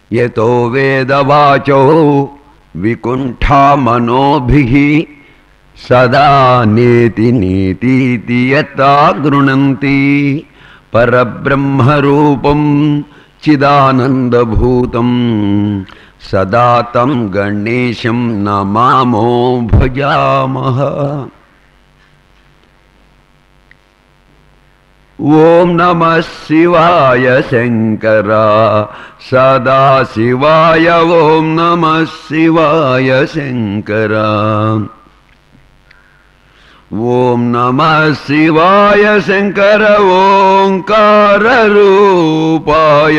యతో వేదవాచో వికుంఠా మనోభిః సదా నేతి నీతీతి యతా గృణంతి పరబ్రహ్మరూపం చిదానందభూతం సదా తం గణేశం నమామో భజామః ఓం నమ శివాయ శంకర సదా శివాయ ఓం నమ శివాయ శంకర ఓం నమ శివాయ శంకర ఓంకార రూపాయ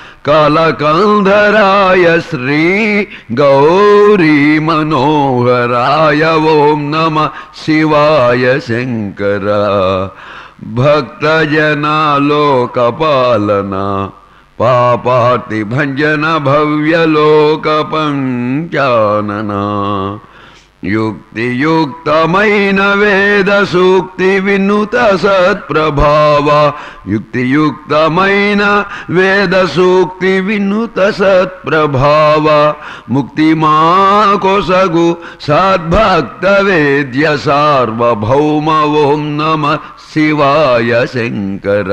కలకంధరాయ శ్రీ గౌరీ మనోహరాయ ఓం నమ శివాయ శంకర భక్తజనాలోకపాలన పాపాతి భంజన భవ్యలోక పంచానన యుక్తియుక్తమైన వేద సూక్తి వినుత సత్ప్రభావ యుక్తియుక్తమైన వేద సూక్తి వినుత సత్ప్రభావ ముక్తి మా కొసగు సద్భక్త వేద్య సార్వభౌమ ఓం నమ శివాయ శంకర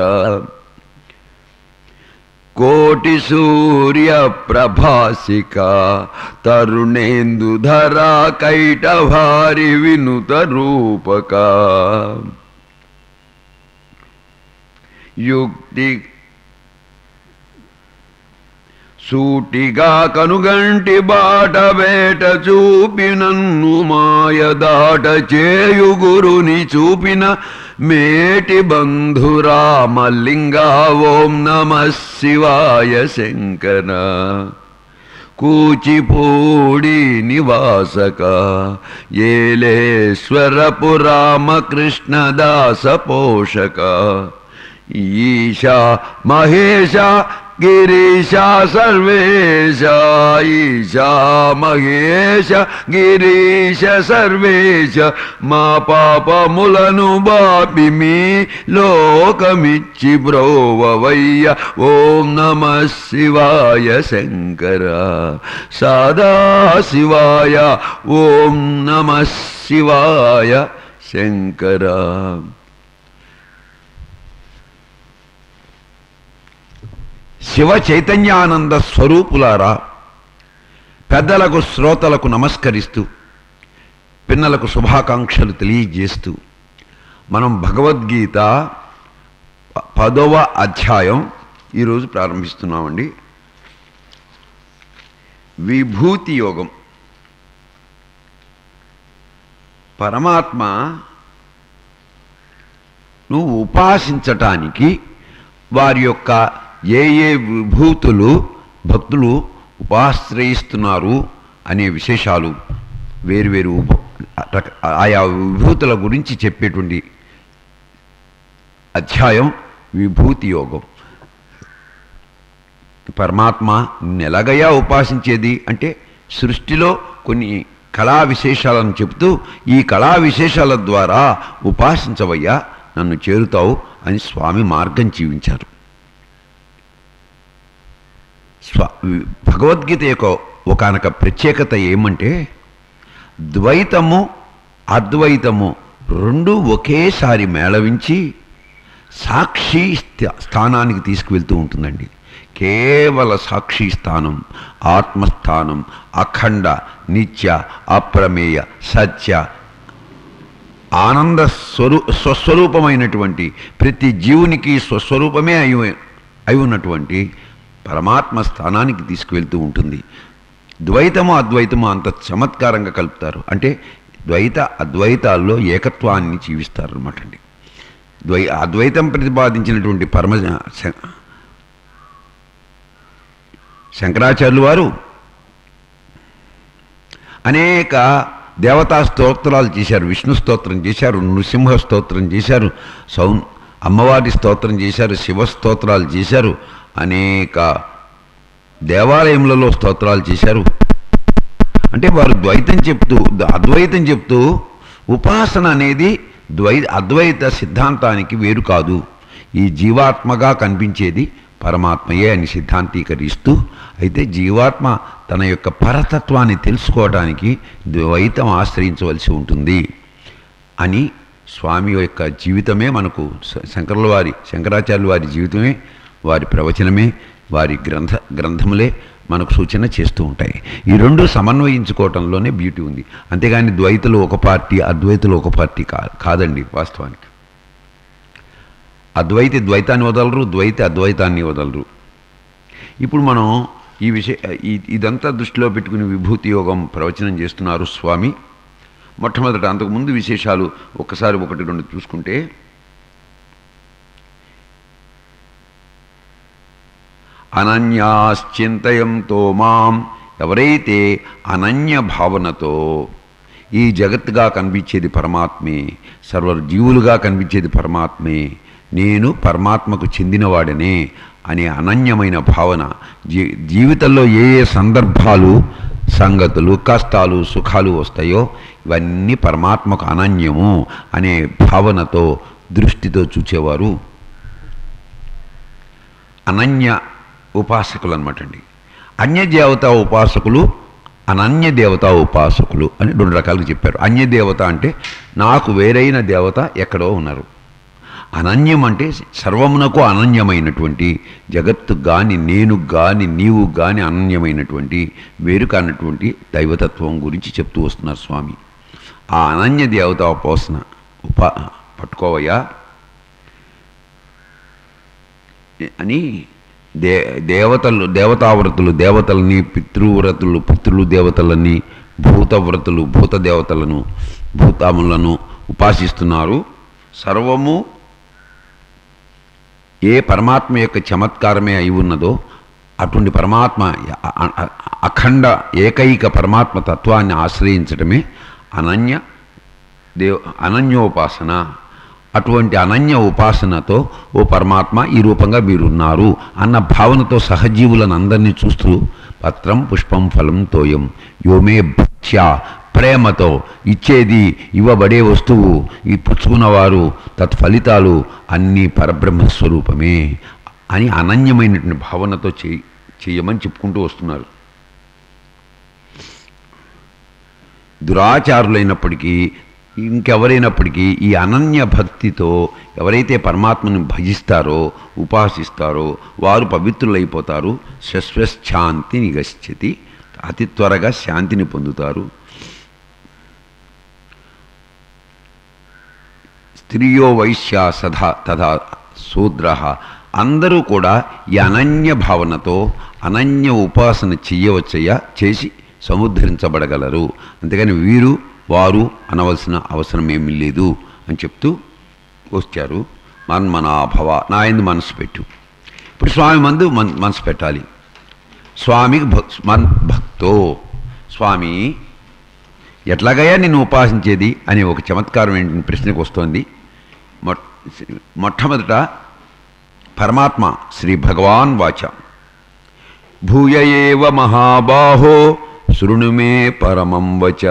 కోటి సూర్య ప్రభాసిక తరుణేందుధరా కైటభారి వినుత రూపక యుక్తి సూటిగా కనుగంటి బాట వేట చూపినన్ను మాయ దాట చేయు గురుని చూపిన మేటి బంధురామలింగ ఓం నమ శివాయ శంకర కూచిపూడి నివాసక ఏలేశ్వరపు రామకృష్ణ దాస పోషక ఈశా మహేశ గిరీశ సర్వేశ ఈశా మహేశ గిరీశ సర్వేశ మా పాపములను బాపి మీ లోకమిచ్చి బ్రోవయ్య ఓం నమ శివాయ శంకర సదా శివాయ ఓం నమ శివాయ శంకర శివ చైతన్యానంద స్వరూపులారా పెద్దలకు శ్రోతలకు నమస్కరిస్తూ పిన్నలకు శుభాకాంక్షలు తెలియజేస్తూ మనం భగవద్గీత ప- పదవ అధ్యాయం ఈరోజు ప్రారంభిస్తున్నామండి విభూతి యోగం పరమాత్మ నువ్వు ఉపాసించటానికి వారి యొక్క ఏ ఏ విభూతులు భక్తులు ఉపాశ్రయిస్తున్నారు అనే విశేషాలు వేరువేరు ఉప రక- ఆయా విభూతుల గురించి చెప్పేటువంటి అధ్యాయం విభూతి యోగం పరమాత్మ నెలగయా ఉపాసించేది అంటే సృష్టిలో కొన్ని కళా విశేషాలను చెబుతూ ఈ కళా విశేషాల ద్వారా ఉపాసించవయ్యా నన్ను చేరుతావు అని స్వామి మార్గం జీవించారు స్వ భగవద్గీత యొక్క ఒకనొక ప్రత్యేకత ఏమంటే ద్వైతము అద్వైతము రెండు ఒకేసారి మేళవించి సాక్షి స్థ- స్థానానికి తీసుకువెళ్తూ ఉంటుందండి కేవల సాక్షి స్థానం ఆత్మస్థానం అఖండ నిత్య అప్రమేయ సత్య ఆనంద స్వరూ స్వస్వరూపమైనటువంటి ప్రతి జీవునికి స్వస్వరూపమే అయి అయి ఉన్నటువంటి పరమాత్మ స్థానానికి తీసుకువెళ్తూ ఉంటుంది ద్వైతము అద్వైతము అంత చమత్కారంగా కలుపుతారు అంటే ద్వైత అద్వైతాల్లో ఏకత్వాన్ని జీవిస్తారు అనమాట అండి ద్వై అద్వైతం ప్రతిపాదించినటువంటి పరమ శ- శంకరాచార్యులు వారు అనేక దేవతా స్తోత్రాలు చేశారు విష్ణు స్తోత్రం చేశారు నృసింహ స్తోత్రం చేశారు సౌన్ అమ్మవారి స్తోత్రం చేశారు శివ స్తోత్రాలు చేశారు అనేక దేవాలయములలో స్తోత్రాలు చేశారు అంటే వారు ద్వైతం చెప్తూ అద్వైతం చెప్తూ ఉపాసన అనేది ద్వై అద్వైత సిద్ధాంతానికి వేరు కాదు ఈ జీవాత్మగా కనిపించేది పరమాత్మయే అని సిద్ధాంతీకరిస్తూ అయితే జీవాత్మ తన యొక్క పరతత్వాన్ని తెలుసుకోవడానికి ద్వైతం ఆశ్రయించవలసి ఉంటుంది అని స్వామి యొక్క జీవితమే మనకు శ- శంకరుల వారి శంకరాచార్యుల వారి జీవితమే వారి ప్రవచనమే వారి గ్రంథ గ్రంథములే మనకు సూచన చేస్తూ ఉంటాయి ఈ రెండు సమన్వయించుకోవటంలోనే బ్యూటీ ఉంది అంతేగాని ద్వైతులు ఒక పార్టీ అద్వైతులు ఒక పార్టీ కా కాదండి వాస్తవానికి అద్వైతి ద్వైతాన్ని వదలరు ద్వైతి అద్వైతాన్ని వదలరు ఇప్పుడు మనం ఈ విషయ ఈ- ఇదంతా దృష్టిలో పెట్టుకుని విభూతి యోగం ప్రవచనం చేస్తున్నారు స్వామి మొట్టమొదట అంతకుముందు విశేషాలు ఒక్కసారి ఒకటి రెండు చూసుకుంటే అనన్యాశ్చింతయంతో మాం ఎవరైతే అనన్య భావనతో ఈ జగత్తుగా కనిపించేది పరమాత్మే సర్వ జీవులుగా కనిపించేది పరమాత్మే నేను పరమాత్మకు చెందినవాడనే అనే అనన్యమైన భావన జీ జీవితంలో ఏ ఏ సందర్భాలు సంగతులు కష్టాలు సుఖాలు వస్తాయో ఇవన్నీ పరమాత్మకు అనన్యము అనే భావనతో దృష్టితో చూచేవారు అనన్య ఉపాసకులు అనమాట అండి అన్య దేవత ఉపాసకులు అనన్య దేవత ఉపాసకులు అని రెండు రకాలుగా చెప్పారు అన్య దేవత అంటే నాకు వేరైన దేవత ఎక్కడో ఉన్నారు అనన్యం అంటే సర్వమునకు అనన్యమైనటువంటి జగత్తు గాని నేను గాని నీవు గాని అనన్యమైనటువంటి వేరు కానటువంటి దైవతత్వం గురించి చెప్తూ వస్తున్నారు స్వామి ఆ అనన్య దేవత ఉపాసన ఉపా పట్టుకోవయ్యా అని దే దేవతలు దేవతావ్రతులు దేవతలని పితృవ్రతులు పితృలు దేవతలని భూతవ్రతులు భూత దేవతలను భూతాములను ఉపాసిస్తున్నారు సర్వము ఏ పరమాత్మ యొక్క చమత్కారమే అయి ఉన్నదో అటువంటి పరమాత్మ అ- అ- అఖండ ఏకైక పరమాత్మ తత్వాన్ని ఆశ్రయించడమే అనన్య దేవ్ అనన్యోపాసన అటువంటి అనన్య ఉపాసనతో ఓ పరమాత్మ ఈ రూపంగా మీరున్నారు అన్న భావనతో సహజీవులను అందరినీ చూస్తూ పత్రం పుష్పం ఫలం తోయం యోమే భక్ష్య ప్రేమతో ఇచ్చేది ఇవ్వబడే వస్తువు ఈ పుచ్చుకున్నవారు తత్ఫలితాలు అన్నీ పరబ్రహ్మస్వరూపమే అని అనన్యమైనటువంటి భావనతో చేయి చేయమని చెప్పుకుంటూ వస్తున్నారు దురాచారులైనప్పటికీ ఇంకెవరైనప్పటికీ ఈ అనన్య భక్తితో ఎవరైతే పరమాత్మను భజిస్తారో ఉపాసిస్తారో వారు పవిత్రులైపోతారు శశ్వశాంతి నిగచ్చతి అతి త్వరగా శాంతిని పొందుతారు స్త్రియో వైశ్య సదా తథా శూద్ర అందరూ కూడా ఈ అనన్య భావనతో అనన్య ఉపాసన చెయ్యవచ్చయ్యా చేసి సముద్ధరించబడగలరు అంతేగాని వీరు వారు అనవలసిన అవసరం ఏమీ లేదు అని చెప్తూ వచ్చారు మన్మనాభవ నా ఎందు మనసు పెట్టు ఇప్పుడు స్వామి మందు మన్ మనసు పెట్టాలి స్వామికి భక్ మన్ భక్తో స్వామి ఎట్లాగయ్యా నిన్ను ఉపాసించేది అనే ఒక చమత్కారం ఏంటి ప్రశ్నకు వస్తోంది మొట్ మొట్టమొదట పరమాత్మ శ్రీ భగవాన్ వాచ భూయ ఏవ మహాబాహో శృణు మే పరమం వచ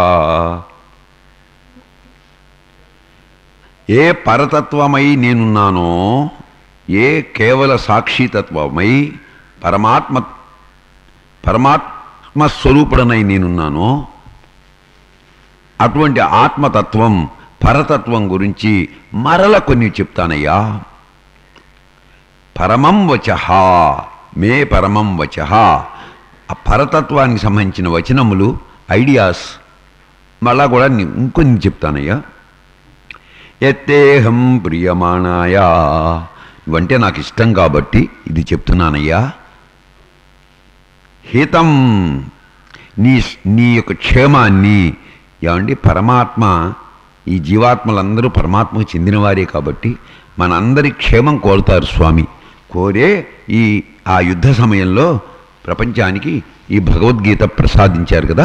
ఏ పరతత్వమై నేనున్నానో ఏ కేవల సాక్షితత్వమై పరమాత్మ పరమాత్మ స్వరూపుడనై నేనున్నానో అటువంటి ఆత్మతత్వం పరతత్వం గురించి మరల కొన్ని చెప్తానయ్యా పరమం వచ మే పరమం వచ ఆ పరతత్వానికి సంబంధించిన వచనములు ఐడియాస్ మళ్ళా కూడా ని- ఇంకొన్ని చెప్తానయ్యా ఎత్తేహం ప్రియమాణాయా ఇవంటే నాకు ఇష్టం కాబట్టి ఇది చెప్తున్నానయ్యా హితం నీ నీ యొక్క క్షేమాన్ని ఏమండి పరమాత్మ ఈ జీవాత్మలందరూ పరమాత్మకు చెందినవారే కాబట్టి మనందరి క్షేమం కోరుతారు స్వామి కోరే ఈ ఆ యుద్ధ సమయంలో ప్రపంచానికి ఈ భగవద్గీత ప్రసాదించారు కదా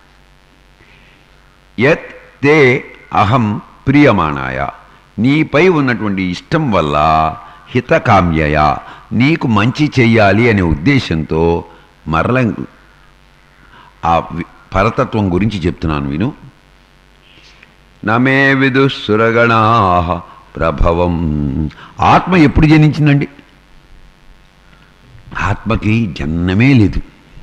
యత్ తే అహం ప్రియమాణాయ నీపై ఉన్నటువంటి ఇష్టం వల్ల హితకామ్యయ నీకు మంచి చెయ్యాలి అనే ఉద్దేశంతో మరల ఆ వి- పరతత్వం గురించి చెప్తున్నాను విను నమే విదుసురగణా ప్రభవం ఆత్మ ఎప్పుడు జనించిందండి ఆత్మకి జన్మమే లేదు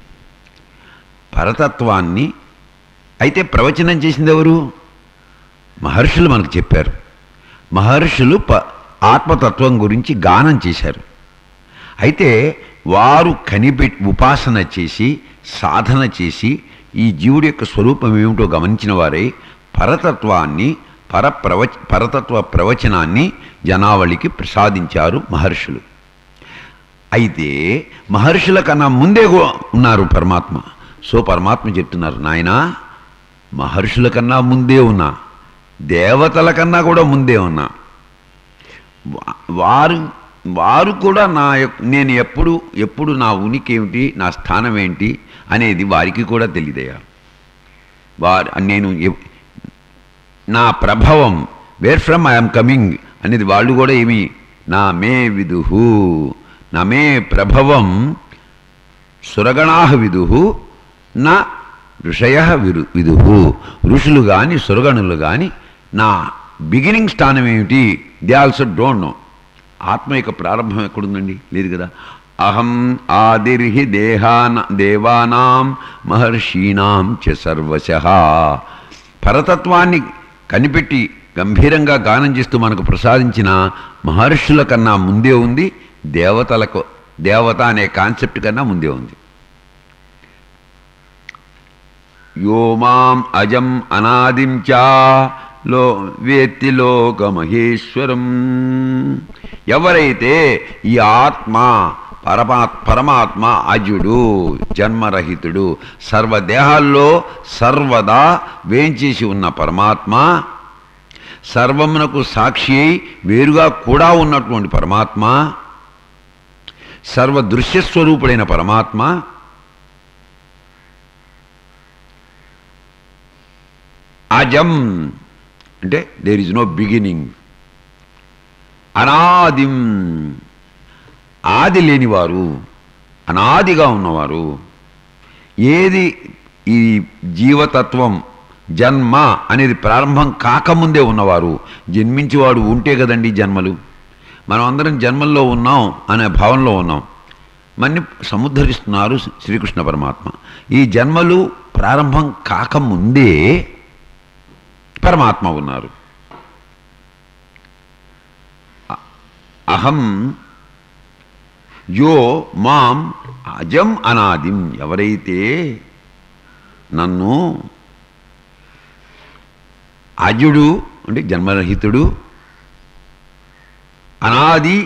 పరతత్వాన్ని అయితే ప్రవచనం చేసింది ఎవరు మహర్షులు మనకు చెప్పారు మహర్షులు ప ఆత్మతత్వం గురించి గానం చేశారు అయితే వారు కనిపెట్టి ఉపాసన చేసి సాధన చేసి ఈ జీవుడి యొక్క స్వరూపం ఏమిటో గమనించిన వారై పరతత్వాన్ని పరప్రవచ పరతత్వ ప్రవచనాన్ని జనావళికి ప్రసాదించారు మహర్షులు అయితే మహర్షుల కన్నా ముందే గో- ఉన్నారు పరమాత్మ సో పరమాత్మ చెప్తున్నారు నాయనా మహర్షుల కన్నా ముందే ఉన్నా దేవతల కన్నా కూడా ముందే ఉన్నా వా- వారు వారు కూడా నా యొక్క- నేను ఎప్పుడు ఎప్పుడు నా ఉనికి ఏమిటి నా స్థానం ఏంటి అనేది వారికి కూడా తెలియదయ్యా వారు నేను ఎప్- నా ప్రభావం వేర్ ఫ్రమ్ ఐఎమ్ కమింగ్ అనేది వాళ్ళు కూడా ఏమి నా మే విదుహు నా మే ప్రభవం సురగణాహ విదుహు నా ఋషయ విరు విదుహు ఋషులు కానీ సురగణులు కానీ నా బిగినింగ్ స్థానం ఏమిటి దే ఆల్సో డోంట్ నో ఆత్మ యొక్క ప్రారంభం ఎక్కడుందండి లేదు కదా అహం ఆదిర్హి దేహాన దేవానాం మహర్షీణాం చ సర్వశ పరతత్వాన్ని కనిపెట్టి గంభీరంగా గానం చేస్తూ మనకు ప్రసాదించిన మహర్షుల కన్నా ముందే ఉంది దేవతలకు దేవత అనే కాన్సెప్ట్ కన్నా ముందే ఉంది యో మాం అజం అనాదిం చా లో వేత్తి లోకమహేశ్వరం ఎవరైతే ఈ ఆత్మ పరమా పరమాత్మ అజుడు జన్మరహితుడు సర్వదేహాల్లో సర్వదా వేంచేసి ఉన్న పరమాత్మ సర్వమునకు సాక్షి అయి వేరుగా కూడా ఉన్నటువంటి పరమాత్మ సర్వ దృశ్యస్వరూపుడైన పరమాత్మ అజం అంటే దేర్ ఇస్ నో బిగినింగ్ అనాదిం ఆది లేనివారు అనాదిగా ఉన్నవారు ఏది ఈ జీవతత్వం జన్మ అనేది ప్రారంభం కాకముందే ఉన్నవారు జన్మించేవాడు ఉంటే కదండి జన్మలు మనం అందరం జన్మల్లో ఉన్నాం అనే భావంలో ఉన్నాం మన్ని సముద్ధరిస్తున్నారు శ్రీకృష్ణ పరమాత్మ ఈ జన్మలు ప్రారంభం కాకముందే పరమాత్మ ఉన్నారు అ- అహం యో మాం అజం అనాదిం ఎవరైతే నన్ను అజుడు అంటే జన్మరహితుడు అనాది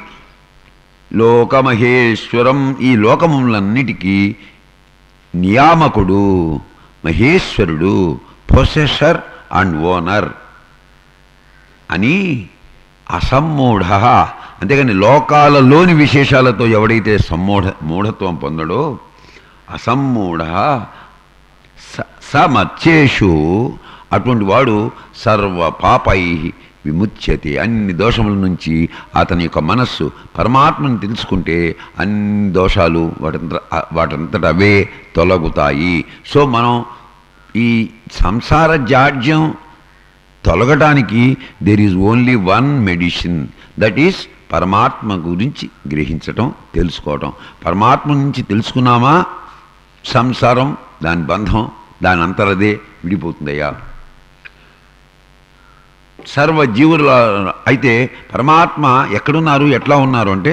లోకమహేశ్వరం ఈ లోకములన్నిటికీ నియామకుడు మహేశ్వరుడు పొసెసర్ అండ్ ఓనర్ అని అసమ్మూఢ అంతేగాని లోకాలలోని విశేషాలతో ఎవడైతే సమ్మూఢ మూఢత్వం పొందడో అసమ్మూఢ స- సమర్చేషు అటువంటి వాడు సర్వ పాపై విముచ్యతే అన్ని దోషముల నుంచి అతని యొక్క మనస్సు పరమాత్మను తెలుసుకుంటే అన్ని దోషాలు వాటంత వాటంతట అవే తొలగుతాయి సో మనం ఈ సంసార జాడ్యం తొలగటానికి there is only one medicine that is పరమాత్మ గురించి గ్రహించటం తెలుసుకోవటం పరమాత్మ నుంచి తెలుసుకున్నామా సంసారం దాని బంధం దాని అంతరదే విడిపోతుందయ్యా సర్వ జీవుల అయితే పరమాత్మ ఎక్కడున్నారు ఎట్లా ఉన్నారు అంటే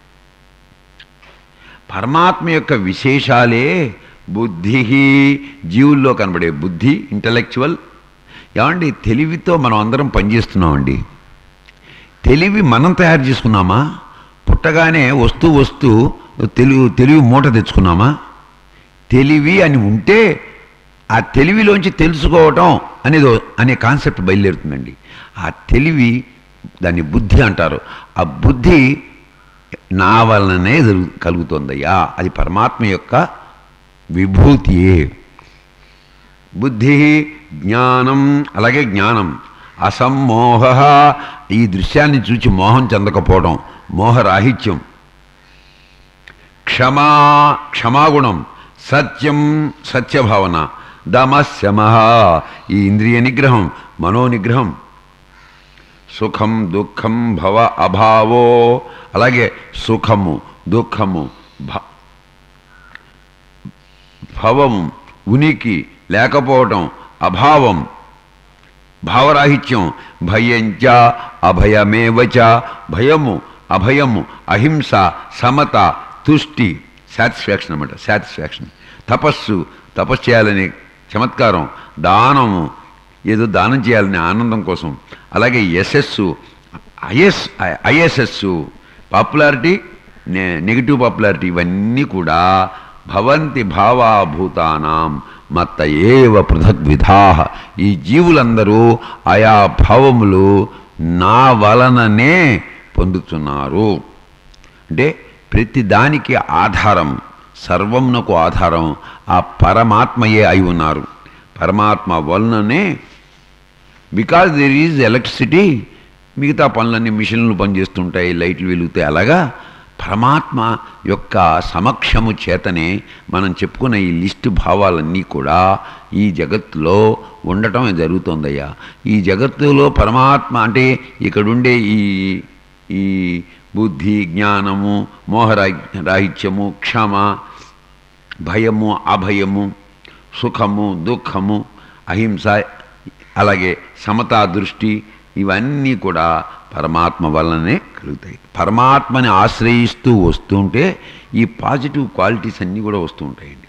పరమాత్మ యొక్క విశేషాలే బుద్ధి జీవుల్లో కనబడే బుద్ధి ఇంటలెక్చువల్ ఏమండి తెలివితో మనం అందరం పనిచేస్తున్నామండి తెలివి మనం తయారు చేసుకున్నామా పుట్టగానే వస్తూ వస్తూ తెలివి తెలివి మూట తెచ్చుకున్నామా తెలివి అని ఉంటే ఆ తెలివిలోంచి తెలుసుకోవటం అనేది ఓ- అనే కాన్సెప్ట్ బయలుదేరుతుందండి ఆ తెలివి దాన్ని బుద్ధి అంటారు ఆ బుద్ధి నా వలననే జరుగు కలుగుతుందయ్యా అది పరమాత్మ యొక్క విభూతియే బుద్ధి జ్ఞానం అలాగే జ్ఞానం అసమ్మోహ ఈ దృశ్యాన్ని చూచి మోహం చెందకపోవడం మోహరాహిత్యం క్షమా క్షమాగుణం సత్యం సత్యభావన దమశమ ఈ ఇంద్రియ నిగ్రహం మనోనిగ్రహం సుఖం దుఃఖం భవ అభావో అలాగే సుఖము దుఃఖము భ భవం ఉనికి లేకపోవటం అభావం భావరాహిత్యం భయంచ అభయమేవచ భయము అభయము అహింస సమత తుష్టి సాటిస్ఫాక్షన్ అన్నమాట సాటిస్ఫాక్షన్ తపస్సు తపస్సు చేయాలనే చమత్కారం దానము ఏదో దానం చేయాలనే ఆనందం కోసం అలాగే యశస్సు ఐఎస్ ఐఎస్ఎస్సు పాపులారిటీ నెగిటివ్ పాపులారిటీ ఇవన్నీ కూడా భవంతి భావాభూతానాం మత్త ఏవ పృథగ్విధా ఈ జీవులందరూ ఆయా భావములు నా వలననే పొందుతున్నారు అంటే ప్రతి దానికి ఆధారం సర్వమునకు ఆధారం ఆ పరమాత్మయే అయి ఉన్నారు పరమాత్మ వలననే బికాజ్ దెర్ ఈజ్ ఎలక్ట్రిసిటీ మిగతా పనులన్నీ మిషన్లు పనిచేస్తుంటాయి లైట్లు వెలుగుతాయి అలాగా పరమాత్మ యొక్క సమక్షము చేతనే మనం చెప్పుకున్న ఈ లిస్టు భావాలన్నీ కూడా ఈ జగత్తులో ఉండటం జరుగుతుందయ్యా ఈ జగత్తులో పరమాత్మ అంటే ఇక్కడుండే ఈ ఈ బుద్ధి జ్ఞానము మోహరా రాహిత్యము క్షమ భయము అభయము సుఖము దుఃఖము అహింస అలాగే సమతా దృష్టి ఇవన్నీ కూడా పరమాత్మ వల్లనే కలుగుతాయి పరమాత్మని ఆశ్రయిస్తూ వస్తుంటే ఈ పాజిటివ్ క్వాలిటీస్ అన్నీ కూడా వస్తూ ఉంటాయండి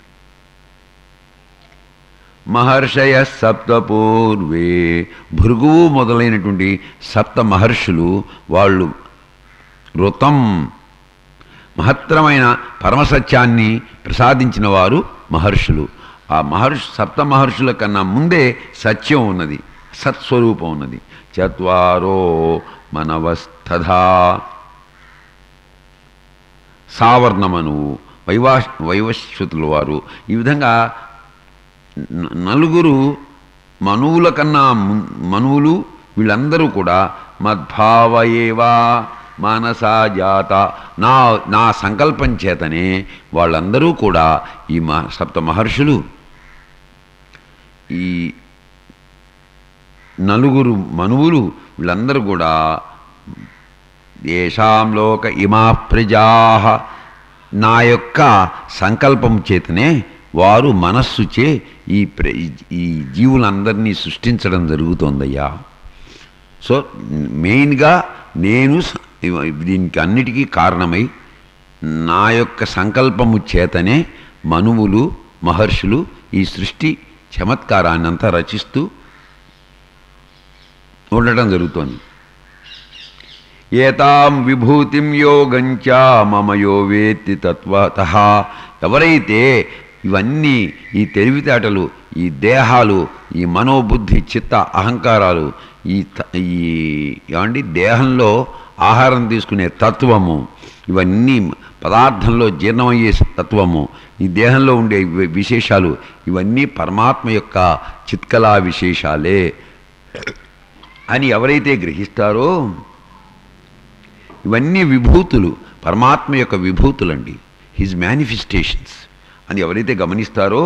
మహర్షయ సప్తపూర్వే భృగువు మొదలైనటువంటి సప్త మహర్షులు వాళ్ళు ఋతం మహత్తరమైన పరమసత్యాన్ని ప్రసాదించిన వారు మహర్షులు ఆ మహర్షి సప్త మహర్షుల కన్నా ముందే సత్యం ఉన్నది సత్స్వరూపం ఉన్నది చత్వారో మనవస్థధా సావర్ణమనువు వైవా వైవస్వతుల వారు ఈ విధంగా న- నలుగురు మనువుల కన్నా ము- మనువులు వీళ్ళందరూ కూడా మద్భావయేవా మానసా జాత నా నా సంకల్పం చేతనే వాళ్ళందరూ కూడా ఈ మ సప్త మహర్షులు ఈ నలుగురు మనువులు వీళ్ళందరూ కూడా ఏషాం లోక ఇమా ప్రజా నా యొక్క సంకల్పం చేతనే వారు మనస్సుచే ఈ ప్ర ఈ జీవులందరినీ సృష్టించడం జరుగుతోందయ్యా సో మెయిన్గా నేను స- ఇవ- దీనికి అన్నిటికీ కారణమై నా యొక్క సంకల్పము చేతనే మనువులు మహర్షులు ఈ సృష్టి చమత్కారాన్ని అంతా రచిస్తూ ఉండటం జరుగుతోంది ఏతాం విభూతిం యోగంచ మమ యో వేత్తి తత్వత ఎవరైతే ఇవన్నీ ఈ తెలివితేటలు ఈ దేహాలు ఈ మనోబుద్ధి చిత్త అహంకారాలు ఈ త- ఈ ఏమండి దేహంలో ఆహారం తీసుకునే తత్వము ఇవన్నీ పదార్థంలో జీర్ణమయ్యే తత్వము ఈ దేహంలో ఉండే వి- విశేషాలు ఇవన్నీ పరమాత్మ యొక్క చిత్కలా విశేషాలే అని ఎవరైతే గ్రహిస్తారో ఇవన్నీ విభూతులు పరమాత్మ యొక్క విభూతులండి హిజ్ మేనిఫెస్టేషన్స్ అని ఎవరైతే గమనిస్తారో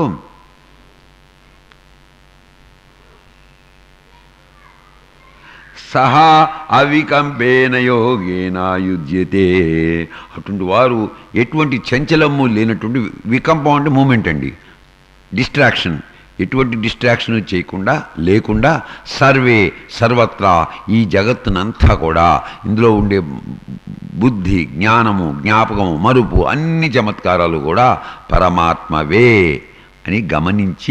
సహా అవికంపేన యోగేన యుజ్యతే అటువంటి వారు ఎటువంటి చంచలము లేనటువంటి వికంపం అంటే మూమెంట్ అండి డిస్ట్రాక్షన్ ఎటువంటి డిస్ట్రాక్షన్ చేయకుండా లేకుండా సర్వే సర్వత్రా ఈ జగత్తునంతా కూడా ఇందులో ఉండే బుద్ధి జ్ఞానము జ్ఞాపకము మరుపు అన్ని చమత్కారాలు కూడా పరమాత్మవే అని గమనించి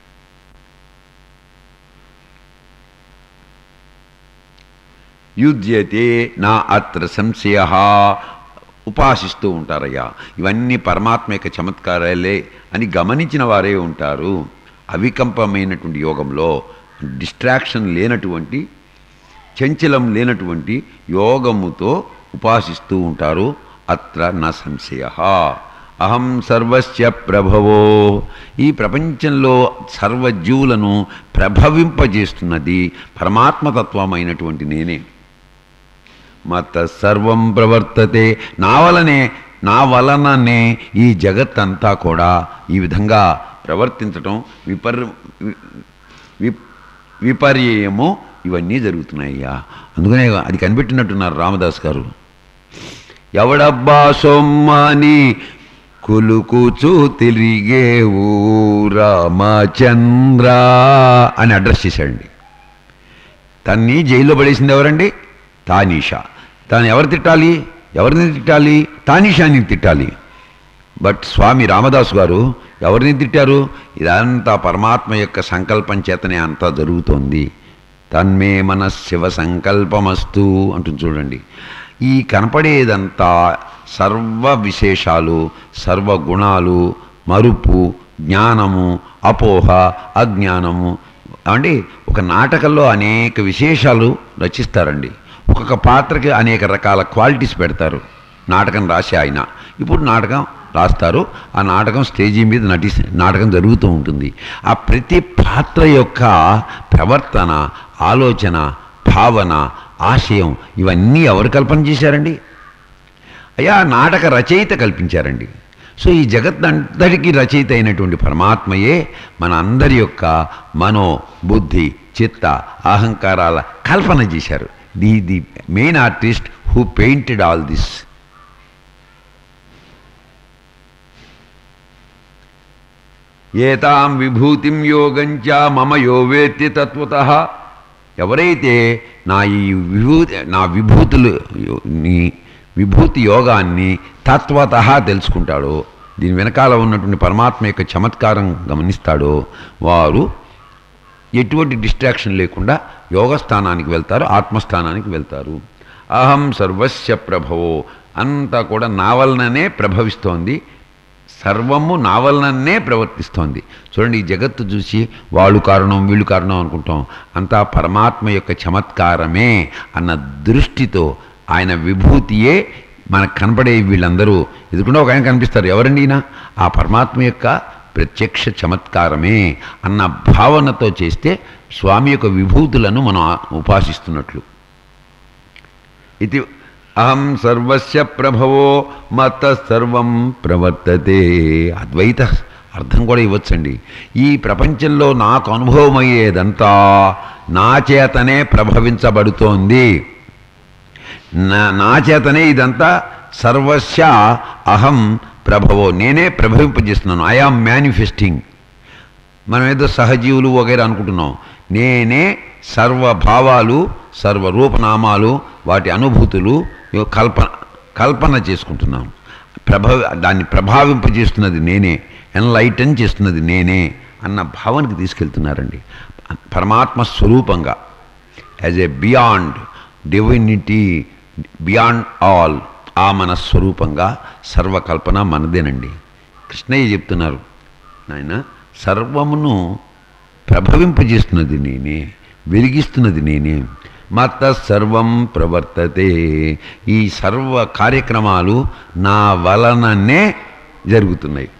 యుధ్యతే నా అత్ర సంశయ ఉపాసిస్తూ ఉంటారయ్యా ఇవన్నీ పరమాత్మ యొక్క చమత్కారాలే అని గమనించిన వారే ఉంటారు అవికంపమైనటువంటి యోగంలో డిస్ట్రాక్షన్ లేనటువంటి చంచలం లేనటువంటి యోగముతో ఉపాసిస్తూ ఉంటారు అత్ర నా సంశయ అహం సర్వస్య ప్రభవో ఈ ప్రపంచంలో సర్వజీవులను ప్రభవింపజేస్తున్నది పరమాత్మతత్వమైనటువంటి నేనే మత సర్వం ప్రవర్తతే నా వలనే నా వలననే ఈ జగత్తంతా కూడా ఈ విధంగా ప్రవర్తించటం విపర్ వి విపర్యము ఇవన్నీ జరుగుతున్నాయ్యా అందుకనే అది కనిపెట్టినట్టున్నారు రామదాస్ గారు ఎవడబ్బా సొమ్మని కులుకుచు తిరిగేవు రామచంద్ర అని అడ్రస్ చేశాడండి తన్ని జైల్లో పడేసింది ఎవరండి తానీషా తాను ఎవరు తిట్టాలి ఎవరిని తిట్టాలి తానీషాని తిట్టాలి బట్ స్వామి రామదాసు గారు ఎవరిని తిట్టారు ఇదంతా పరమాత్మ యొక్క సంకల్పం చేతనే అంతా జరుగుతోంది తన్మే మన శివ సంకల్పమస్తు అంటుంది చూడండి ఈ కనపడేదంతా సర్వ విశేషాలు సర్వ గుణాలు మరుపు జ్ఞానము అపోహ అజ్ఞానము అండి ఒక నాటకంలో అనేక విశేషాలు రచిస్తారండి ఒక్కొక్క పాత్రకి అనేక రకాల క్వాలిటీస్ పెడతారు నాటకం రాసే ఆయన ఇప్పుడు నాటకం రాస్తారు ఆ నాటకం స్టేజీ మీద నటి నాటకం జరుగుతూ ఉంటుంది ఆ ప్రతి పాత్ర యొక్క ప్రవర్తన ఆలోచన భావన ఆశయం ఇవన్నీ ఎవరు కల్పన చేశారండి అయ్యా నాటక రచయిత కల్పించారండి సో ఈ జగత్తంతటికి రచయిత అయినటువంటి పరమాత్మయే మన అందరి యొక్క మనో బుద్ధి చిత్త అహంకారాల కల్పన చేశారు the the main artist who painted all this ఏతాం విభూతిం యోగంచ మమ యో వేత్తి తత్వత ఎవరైతే నా ఈ విభూతి నా విభూతులు నీ విభూతి యోగాన్ని తత్వత తెలుసుకుంటాడో దీని వెనకాల ఉన్నటువంటి పరమాత్మ యొక్క చమత్కారం గమనిస్తాడో వారు ఎటువంటి డిస్ట్రాక్షన్ లేకుండా యోగస్థానానికి వెళ్తారు ఆత్మస్థానానికి వెళ్తారు అహం సర్వస్య ప్రభవో అంతా కూడా నా వలననే ప్రభవిస్తోంది సర్వము నా వలననే ప్రవర్తిస్తోంది చూడండి ఈ జగత్తు చూసి వాళ్ళు కారణం వీళ్ళు కారణం అనుకుంటాం అంతా పరమాత్మ యొక్క చమత్కారమే అన్న దృష్టితో ఆయన విభూతియే మనకు కనపడే వీళ్ళందరూ ఎదుకుండా ఒక ఆయన కనిపిస్తారు ఎవరండి ఈయన ఆ పరమాత్మ యొక్క ప్రత్యక్ష చమత్కారమే అన్న భావనతో చేస్తే స్వామి యొక్క విభూతులను మనం ఉపాసిస్తున్నట్లు ఇది అహం సర్వస్య ప్రభవో మత సర్వం ప్రవర్తతే అద్వైత అర్థం కూడా ఇవ్వచ్చండి ఈ ప్రపంచంలో నాకు అనుభవమయ్యేదంతా నా చేతనే ప్రభవించబడుతోంది నా నా చేతనే ఇదంతా సర్వస్య అహం ప్రభవో నేనే ప్రభవింపజేస్తున్నాను ఐ ఆమ్ మేనిఫెస్టింగ్ మనం ఏదో సహజీవులు వగైరా అనుకుంటున్నాం నేనే సర్వభావాలు సర్వరూపనామాలు వాటి అనుభూతులు ఇవి కల్పన కల్పన చేసుకుంటున్నాం ప్రభావ దాన్ని ప్రభావింపజేస్తున్నది నేనే ఎన్లైటన్ చేస్తున్నది నేనే అన్న భావనకి తీసుకెళ్తున్నారండి పరమాత్మ స్వరూపంగా as a beyond divinity beyond all ఆ మన స్వరూపంగా సర్వకల్పన మనదేనండి కృష్ణయ్య చెప్తున్నారు నాయన సర్వమును ప్రభవింపజేస్తున్నది నేనే వెలిగిస్తున్నది నేనే మత సర్వం ప్రవర్తతే ఈ సర్వ కార్యక్రమాలు నా వలననే జరుగుతున్నాయి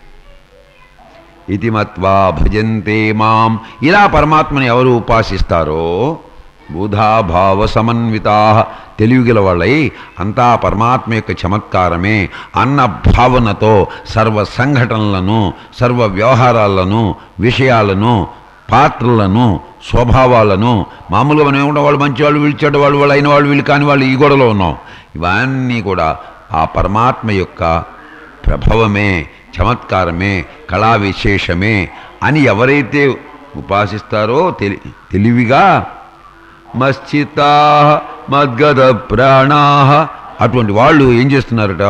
ఇది మత్వా భజంతే మాం ఇలా పరమాత్మని ఎవరు ఉపాసిస్తారో బుధాభావ సమన్వితా తెలివిగల వాళ్ళై అంతా పరమాత్మ యొక్క చమత్కారమే అన్న భావనతో సర్వ సంఘటనలను సర్వ వ్యవహారాలను విషయాలను పాత్రలను స్వభావాలను మామూలుగా మనం ఏమంటాం వాళ్ళు మంచివాళ్ళు వీళ్ళు చెడ్డవాళ్ళు వాళ్ళు అయిన వాళ్ళు వీళ్ళు కాని వాళ్ళు ఈ గొడవలో ఉన్నాం ఇవన్నీ కూడా ఆ పరమాత్మ యొక్క ప్రభావమే చమత్కారమే కళా విశేషమే అని ఎవరైతే ఉపాసిస్తారో తెలి తెలివిగా మశ్చితా మద్గద ప్రాణా అటువంటి వాళ్ళు ఏం చేస్తున్నారట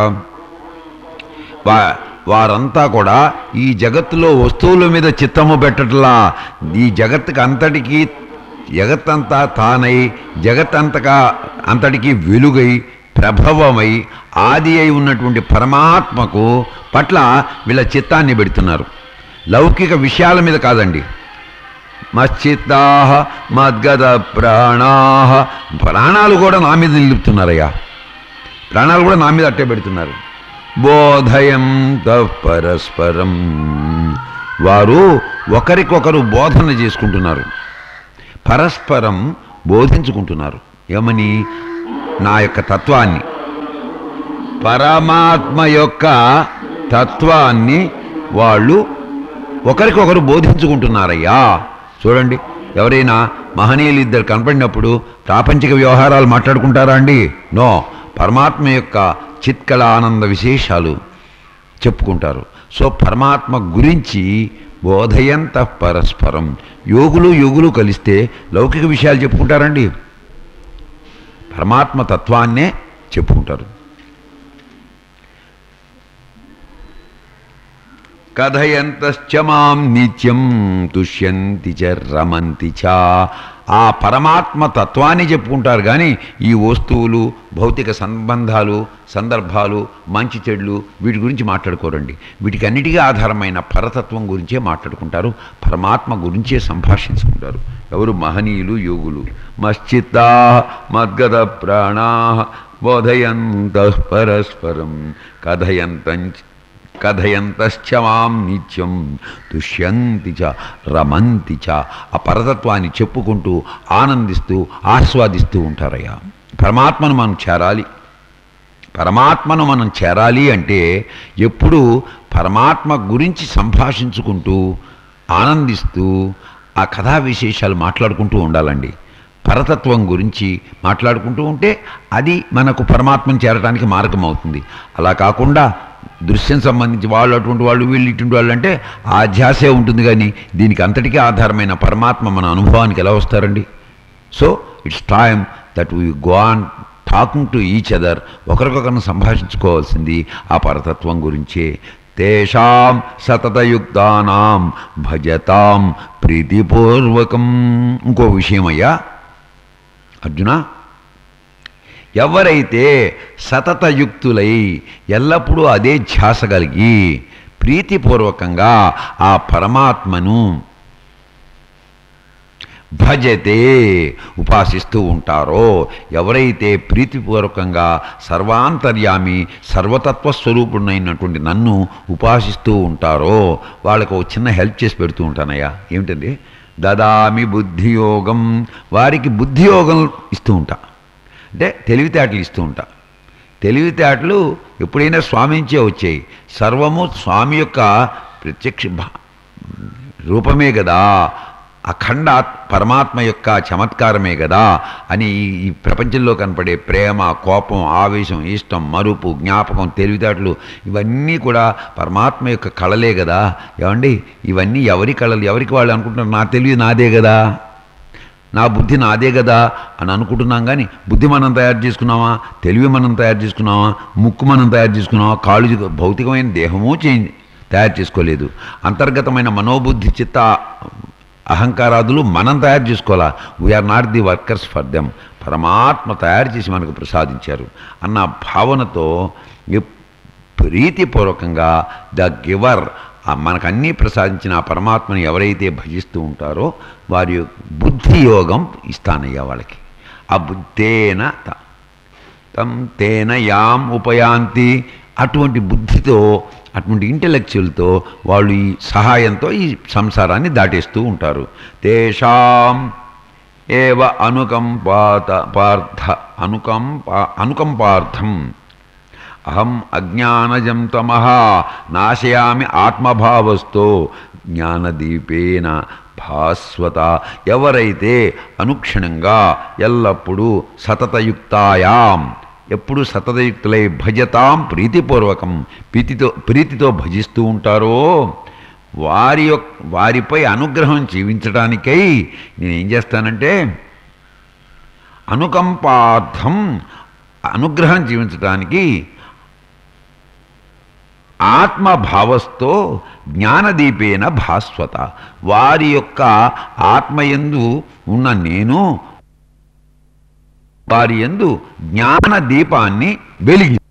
వా వారంతా కూడా ఈ జగత్తులో వస్తువుల మీద చిత్తము పెట్టట్లా ఈ జగత్తుకి అంతటికీ జగత్తంతా తానై జగత్తంతగా అంతటికీ వెలుగై ప్రభవమై ఆది అయి ఉన్నటువంటి పరమాత్మకు పట్ల వీళ్ళ చిత్తాన్ని పెడుతున్నారు లౌకిక విషయాల మీద కాదండి మశ్చిత్తా మద్గద ప్రాణా ప్రాణాలు కూడా నా మీద నిలుపుతున్నారయ్యా ప్రాణాలు కూడా నా మీద అట్టే పెడుతున్నారు బోధయం పరస్పరం వారు ఒకరికొకరు బోధన చేసుకుంటున్నారు పరస్పరం బోధించుకుంటున్నారు ఏమని నా యొక్క తత్వాన్ని పరమాత్మ యొక్క తత్వాన్ని వాళ్ళు ఒకరికొకరు బోధించుకుంటున్నారయ్యా చూడండి ఎవరైనా మహనీయులు ఇద్దరు కనపడినప్పుడు ప్రాపంచిక వ్యవహారాలు మాట్లాడుకుంటారా అండి నో పరమాత్మ యొక్క చిత్కళ ఆనంద విశేషాలు చెప్పుకుంటారు సో పరమాత్మ గురించి బోధయంత పరస్పరం యోగులు యోగులు కలిస్తే లౌకిక విషయాలు చెప్పుకుంటారండి పరమాత్మ తత్వాన్నే చెప్పుకుంటారు కథయంతశ్చ మాం నిత్యం తుష్యంతి చ రమంతి చ ఆ పరమాత్మ తత్వాన్ని చెప్పుకుంటారు కానీ ఈ వస్తువులు భౌతిక సంబంధాలు సందర్భాలు మంచి చెడులు వీటి గురించి మాట్లాడుకోరండి వీటికి అన్నిటికీ ఆధారమైన పరతత్వం గురించే మాట్లాడుకుంటారు పరమాత్మ గురించే సంభాషించుకుంటారు ఎవరు మహనీయులు యోగులు మశ్చిత్తా మద్గద ప్రాణా బోధయంత పరస్పరం కథయంతంచ కథయంతశ్చ మాం నిత్యం తుష్యంతి చ రమంతి చ ఆ పరతత్వాన్ని చెప్పుకుంటూ ఆనందిస్తూ ఆస్వాదిస్తూ ఉంటారయ్యా పరమాత్మను మనం చేరాలి పరమాత్మను మనం చేరాలి అంటే ఎప్పుడు పరమాత్మ గురించి సంభాషించుకుంటూ ఆనందిస్తూ ఆ కథా విశేషాలు మాట్లాడుకుంటూ ఉండాలండి పరతత్వం గురించి మాట్లాడుకుంటూ ఉంటే అది మనకు పరమాత్మను చేరడానికి మార్గం అవుతుంది అలా కాకుండా దృశ్యం సంబంధించి వాళ్ళు అటువంటి వాళ్ళు వీళ్ళు ఇటువంటి వాళ్ళు అంటే ఆ ధ్యాసే ఉంటుంది కానీ దీనికి అంతటికీ ఆధారమైన పరమాత్మ మన అనుభవానికి ఎలా వస్తారండి so it's time that we go on talking to each other ఒకరికొకరిని సంభాషించుకోవాల్సింది ఆ పరతత్వం గురించే తేషాం సతతయుక్తానాం భజతాం ప్రీతిపూర్వకం ఇంకో విషయమయ్యా అర్జున ఎవరైతే సతతయుక్తులై ఎల్లప్పుడూ అదే ధ్యాస కలిగి ప్రీతిపూర్వకంగా ఆ పరమాత్మను భజతే ఉపాసిస్తూ ఉంటారో ఎవరైతే ప్రీతిపూర్వకంగా సర్వాంతర్యామి సర్వతత్వ స్వరూపుడైనటువంటి నన్ను ఉపాసిస్తూ ఉంటారో వాళ్ళకు ఒక చిన్న హెల్ప్ చేసి పెడుతూ ఉంటానయ్యా ఏమిటండి దదామి బుద్ధియోగం వారికి బుద్ధియోగం ఇస్తూ ఉంటా అంటే తెలివితేటలు ఇస్తూ ఉంటా తెలివితేటలు ఎప్పుడైనా స్వామి నుంచే వచ్చాయి సర్వము స్వామి యొక్క ప్రత్యక్ష భా- రూపమే కదా అఖండ ఆత్- పరమాత్మ యొక్క చమత్కారమే కదా అని ఈ- ఈ ప్రపంచంలో కనపడే ప్రేమ కోపం ఆవేశం ఇష్టం మరుపు జ్ఞాపకం తెలివితేటలు ఇవన్నీ కూడా పరమాత్మ యొక్క కళలే కదా ఏమండి ఇవన్నీ ఎవరి కళలు ఎవరికి వాళ్ళు అనుకుంటున్నారు నా తెలివి నాదే కదా నా బుద్ధి నాదే కదా అని అనుకుంటున్నాం కానీ బుద్ధి మనం తయారు చేసుకున్నామా తెలివి మనం తయారు చేసుకున్నామా ముక్కు మనం తయారు చేసుకున్నామా కాళ్ళు చే- భౌతికమైన దేహము చేంజ్ తయారు చేసుకోలేదు అంతర్గతమైన మనోబుద్ధి చిత్త అహంకారాదులు మనం తయారు చేసుకోవాలా we are not the workers for them పరమాత్మ తయారు చేసి మనకు ప్రసాదించారు అన్న భావనతో ఎప్- ప్రీతిపూర్వకంగా ద గివర్ ఆ మనకు అన్నీ ప్రసాదించిన ఆ పరమాత్మని ఎవరైతే భజిస్తూ ఉంటారో వారి యొక్క బుద్ధి యోగం ఇస్తానయ్యా వాళ్ళకి ఆ బుద్ధేన త- తం తేన యాం ఉపయాంతి అటువంటి బుద్ధితో అటువంటి ఇంటలెక్చువల్తో వాళ్ళు ఈ సహాయంతో ఈ సంసారాన్ని దాటేస్తూ ఉంటారు తేషాం ఏవ అనుకంపాత పార్థ అనుకంప అనుకంపార్థం అహం అజ్ఞానజం తమః నాశయామి ఆత్మభావస్తో జ్ఞానదీపేన భాస్వత ఎవరైతే అనుక్షణంగా ఎల్లప్పుడూ సతతయుక్తాయాం ఎప్పుడు సతతయుక్తులై భజతాం ప్రీతిపూర్వకం ప్రీతితో ప్రీతితో భజిస్తూ ఉంటారో వారి యొక్క వారిపై అనుగ్రహం జీవించడానికై నేనేం చేస్తానంటే అనుకంపార్థం అనుగ్రహం జీవించడానికి ఆత్మభావస్తో జ్ఞానదీపేన భాస్వత వారి యొక్క ఆత్మయందు ఉన్న నేను వారి యందు జ్ఞాన దీపాన్ని వెలిగి